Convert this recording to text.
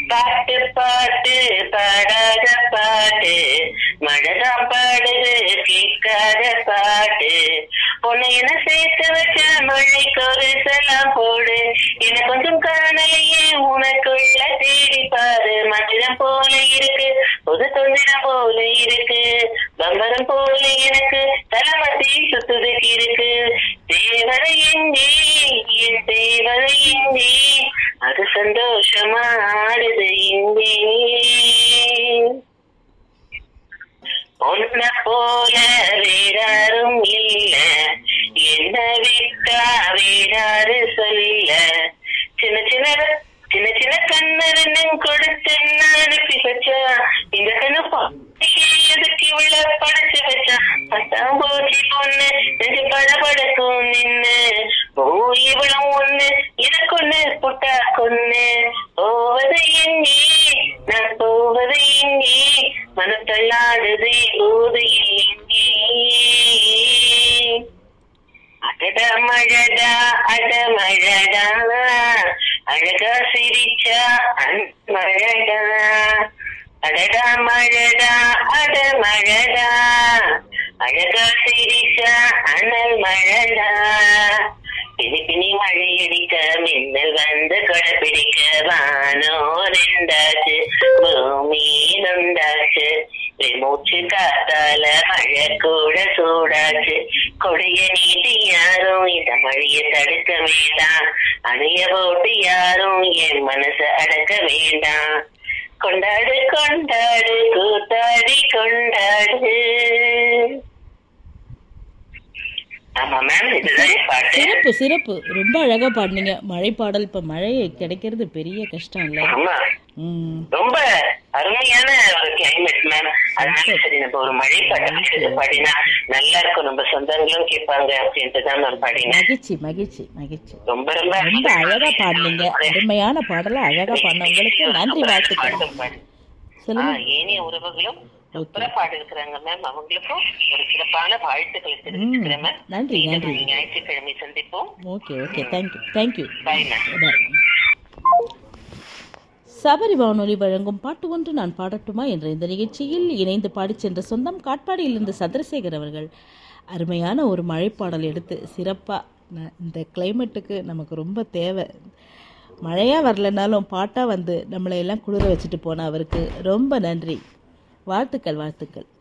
பாட்டு பாட்டு பாடாத பாட்டு மழைதான் பாடுது கேட்காத பாட்டு உன்னை என்ன சேர்த்து வச்ச மழைக்கு ஒரு சலாம் போடு எனக்கு கொஞ்சம் காணலையே உனக்குள்ள தேடி பாரு மந்திரம் போல இருக்கு புது தொந்திரம் போல இருக்கு பம்பரம் போல எனக்கு தலைமத்தி சுத்துதுக்கு இருக்கு தேவதை எங்கே என் தேவதை எங்கே அது சந்தோஷமா ஆடுது இங்கே உன்ன போல வேறாரும் இல்ல என்ன விட்டா வேறாரு சொல்ல சின்ன சின்ன சின்ன சின்ன கண்ணரனும் கொடுத்து நான் அனுப்பி வச்சா இந்த கண்ணு எதுக்கு இவ்வளவு படைச்சு வச்சா பத்தாம் போச்சு பொண்ணு நெஞ்சு படபடக்கும் நின்னு ஓ இவ்வளவு ஒண்ணு எனக்கு ஒண்ணு புட்டா கொன்னு போவது எங்கே நான் போவது எங்கே மனத்தள்ளாடுதே போது எங்கே அடடா மழடா அட மழடா அழகா சிரிச்சா அன் மழடா அடடா மழடா அட மழடா அழகா சிரிச்சா அனல் மழடா பினி பினி மழையடிக்க மின்னல் வந்து கொடை பிடிக்க வானோ ரெண்டாச்சு பூமி நொண்டாச்சு மூச்சு காத்தால மழை கூட சூடாச்சு கொடைய நீட்டி யாரும் இந்த மழையை தடுக்க வேண்டாம் அணைய போட்டு யாரும் என் மனசை அடக்க வேண்டாம் கொண்டாடு கொண்டாடு கூத்தாடி கொண்டாடு ஆமா மேம் இதுதான் பாட்டு சிறப்பு சிறப்பு ரொம்ப அழகா பாடினீங்க மழை பாடல் இப்ப மழை கிடைக்கிறது பெரிய கஷ்டம் இல்ல ஆமா ம் ரொம்ப அருமையான ஒரு கிளைமேட் மேம் அதனால சரி நம்ம ஒரு மழை பாட்டு பாடினா நல்லா இருக்கும் நம்ம சொந்தங்களும் கேட்பாங்க அப்படின்ட்டு தான் நான் பாடினேன் மகிழ்ச்சி மகிழ்ச்சி மகிழ்ச்சி ரொம்ப ரொம்ப ரொம்ப அழகா பாடினீங்க அருமையான பாடலை அழகா பாடினவங்களுக்கு நன்றி வாழ்த்துக்கள் பாட்டும் பாடு. ஆ, சொல்லுங்க ஏனைய உறவுகளும் சூப்பரா பாடி இருக்கிறாங்க மேம் அவங்களுக்கும் ஒரு சிறப்பான வாழ்த்துக்களை தெரிவிச்சுக்கிறேன் மேம் நன்றி மீண்டும் நன்றி நாளை ஞாயிற்றுக்கிழமை சந்திப்போம் okay okay thank you thank you bye ma'am bye Sabari வானொலி வழங்கும் பாட்டு ஒன்று நான் பாடட்டுமா என்ற இந்த நிகழ்ச்சியில் இணைந்து பாடிச் சென்ற சொந்தம் காட்பாடியிலிருந்து சந்திரசேகர் அவர்கள் அருமையான ஒரு மழைப்பாடல் எடுத்து சிறப்பாக இந்த கிளைமேட்டுக்கு நமக்கு ரொம்ப தேவை மழையாக வரலனாலும் பாட்டாக வந்து நம்மளை எல்லாம் குளிர வச்சுட்டு போன அவருக்கு ரொம்ப நன்றி வாழ்த்துக்கள் வாழ்த்துக்கள்